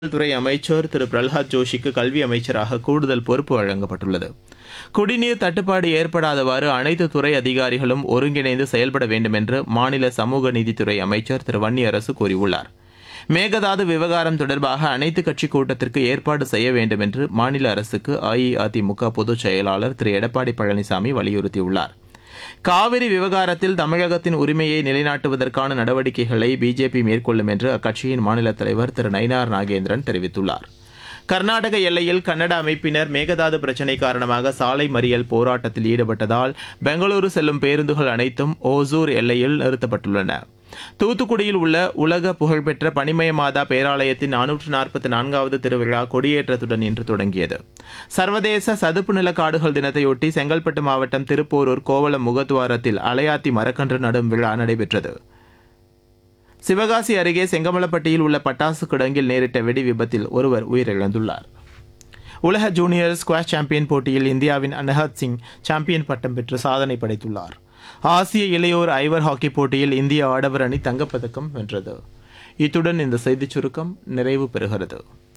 துறை அமைச்சர் திரு பிரல்ஹாத் ஜோஷிக்கு கல்வி அமைச்சராக கூடுதல் பொறுப்பு வழங்கப்பட்டுள்ளது குடிநீர் தட்டுப்பாடு ஏற்படாதவாறு அனைத்து துறை அதிகாரிகளும் ஒருங்கிணைந்து செயல்பட வேண்டும் என்று மாநில சமூக நீதித்துறை அமைச்சர் திரு வன்னியரசு கூறியுள்ளார் மேகதாது விவகாரம் தொடர்பாக அனைத்து கட்சி கூட்டத்திற்கு ஏற்பாடு செய்ய வேண்டும் என்று மாநில அரசுக்கு அஇஅதிமுக பொதுச் செயலாளர் திரு எடப்பாடி பழனிசாமி வலியுறுத்தியுள்ளார் காவிரி விவகாரத்தில் தமிழகத்தின் உரிமையை நிலைநாட்டுவதற்கான நடவடிக்கைகளை பிஜேபி மேற்கொள்ளும் என்று அக்கட்சியின் மாநில தலைவர் திரு நயினார் நாகேந்திரன் தெரிவித்துள்ளார் கர்நாடக எல்லையில் கன்னட அமைப்பினர் மேகதாது பிரச்சினை காரணமாக சாலை மறியல் போராட்டத்தில் ஈடுபட்டதால் பெங்களூரு செல்லும் பேருந்துகள் அனைத்தும் ஓசூர் எல்லையில் நிறுத்தப்பட்டுள்ளன தூத்துக்குடியில் உள்ள உலக புகழ்பெற்ற பனிமய மாதா பேராலயத்தின் நானூற்று நாற்பத்தி நான்காவது திருவிழா கொடியேற்றத்துடன் இன்று தொடங்கியது சர்வதேச சதுப்பு நில காடுகள் தினத்தையொட்டி செங்கல்பட்டு மாவட்டம் திருப்போரூர் கோவளம் முகத்துவாரத்தில் அலையாத்தி மரக்கன்று நடும் விழா நடைபெற்றது சிவகாசி அருகே செங்கமலப்பட்டியில் உள்ள பட்டாசு கிடங்கில் நேரிட்ட வெடி விபத்தில் ஒருவர் உயிரிழந்துள்ளார் உலக ஜூனியர் ஸ்குவாஷ் சாம்பியன் போட்டியில் இந்தியாவின் அனஹத் சிங் சாம்பியன் பட்டம் பெற்று சாதனை படைத்துள்ளார் ஆசிய இளையோர் ஐவர் ஹாக்கி போட்டியில் இந்திய ஆடவர் அணி தங்கப்பதக்கம் வென்றது இத்துடன் இந்த செய்திச் சுருக்கம் நிறைவு பெறுகிறது